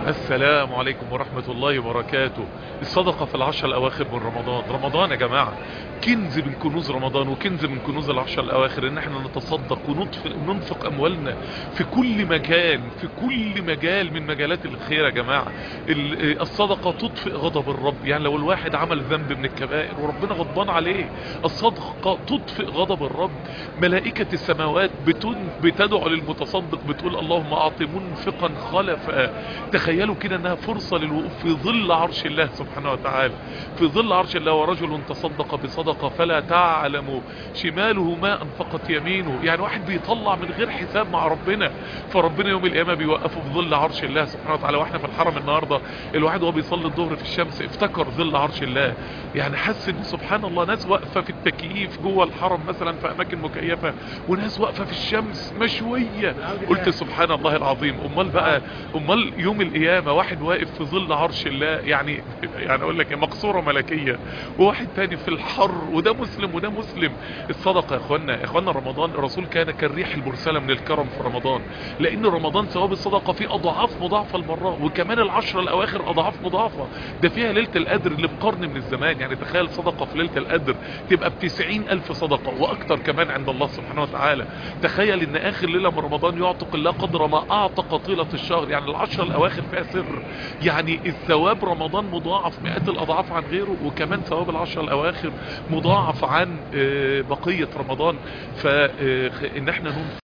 السلام عليكم ورحمة الله وبركاته الصدقة في العشر الأواخر من رمضان رمضان يا جماعة كنز من كنوز رمضان وكنز من كنوز العشر الأواخر إن احنا نتصدق ونطفق وننفق أموالنا في كل مكان في كل مجال من مجالات الخير يا جماعة ال- الصدقة تطفئ غضب الرب يعني لو الواحد عمل ذنب من الكبائر وربنا غضبان عليه الصدقة تطفئ غضب الرب ملائكة السماوات بتن بتدعو للمتصدق بتقول اللهم أعط منفقا خلفا تخيلوا كده انها فرصة للوقوف في ظل عرش الله سبحانه وتعالى في ظل عرش الله ورجل تصدق بصدقة فلا تعلم شماله ما انفقت يمينه يعني واحد بيطلع من غير حساب مع ربنا فربنا يوم القيامة بيوقفه في ظل عرش الله سبحانه وتعالى واحنا في الحرم النهاردة الواحد وهو بيصلي الظهر في الشمس افتكر ظل عرش الله يعني حس ان سبحان الله ناس واقفة في التكييف جوه الحرم مثلا في اماكن مكيفة وناس واقفة في الشمس مشوية قلت سبحان الله العظيم امال بقى امال يوم القيامة واحد واقف في ظل عرش الله يعني يعني اقول لك إيه، مقصورة ملكية وواحد تاني في الحر وده مسلم وده مسلم الصدقة يا اخوانا يا اخوانا رمضان الرسول كان كالريح المرسلة من الكرم في رمضان لان رمضان ثواب الصدقة فيه اضعاف مضاعفة المرة وكمان العشرة الاواخر اضعاف مضاعفة ده فيها ليلة القدر اللي بقرن من الزمان يعني تخيل صدقة في ليلة القدر تبقى بتسعين الف صدقة واكتر كمان عند الله سبحانه وتعالى تخيل ان اخر ليلة من رمضان يعتق الله قدر ما اعتق طيلة الشهر يعني العشرة الاواخر فيها سر يعني الثواب رمضان مضاعف مئات الاضعاف عن غيره وكمان ثواب العشرة الاواخر مضاعف عن آه، بقية رمضان فان احنا ننفق